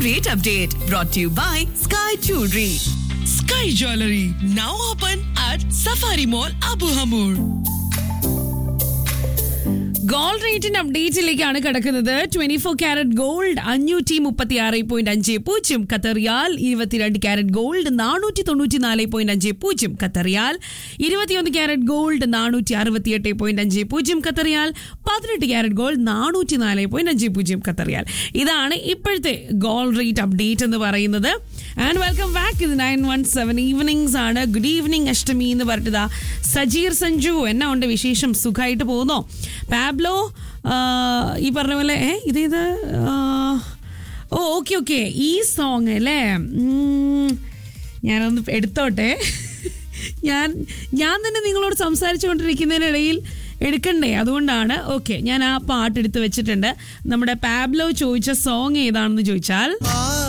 rate update brought to you by Sky Jewelry. Sky Jewelry now open at Safari Mall Abu Hamur. Gold റേറ്റിന്റെ അപ്ഡേറ്റിലേക്കാണ് കിടക്കുന്നത് twenty four carat gold അഞ്ഞൂറ്റി മുപ്പത്തി ആറ് point അഞ്ച് പൂജ്യം കത്തറിയാൽ ഇരുപത്തിരണ്ട് ക്യാരറ്റ് ഗോൾഡ് നാനൂറ്റി തൊണ്ണൂറ്റി നാല് പോയിന്റ് അഞ്ച് പൂജ്യം കത്തറിയാൽ ഇരുപത്തിയൊന്ന് ക്യാരറ്റ് ഗോൾഡ് നാനൂറ്റി അറുപത്തിയെട്ട് പോയിന്റ് അഞ്ച് പൂജ്യം കത്തറിയാൽ പതിനെട്ട് ക്യാരറ്റ് ഗോൾഡ് നാനൂറ്റി നാല് പോയിന്റ് അഞ്ച് പൂജ്യം കത്തറിയാൽ ഇതാണ് ഇപ്പോഴത്തെ ഗോൾഡ് റേറ്റ് അപ്ഡേറ്റ് എന്ന് പറയുന്നത് ആൻഡ് വെൽക്കം ബാക്ക് ഇത് നയൻ വൺ സെവൻ ഈവനിങ്സ് ആണ് ഗുഡ് ഈവനിങ് അഷ്ടമി എന്ന് പറഞ്ഞതാ സജീർ സഞ്ജു എന്നാ ഉണ്ട് വിശേഷം സുഖമായിട്ട് പോകുന്നോ പാബ്ലോ ആ, ഈ പറഞ്ഞ പോലെ ഏ ഇതേത് ആ, ഓ ഓക്കെ ഓക്കെ ഈ സോങ് അല്ലേ ഉം, ഞാനൊന്ന് എടുത്തോട്ടെ ഞാൻ ഞാൻ തന്നെ നിങ്ങളോട് സംസാരിച്ചു കൊണ്ടിരിക്കുന്നതിനിടയിൽ എടുക്കണ്ടേ അതുകൊണ്ടാണ് ഓക്കെ ഞാൻ ആ പാട്ട് എടുത്ത് വെച്ചിട്ടുണ്ട് നമ്മുടെ പാബ്ലോ ചോദിച്ച സോങ് ഏതാണെന്ന് ചോദിച്ചാൽ ആ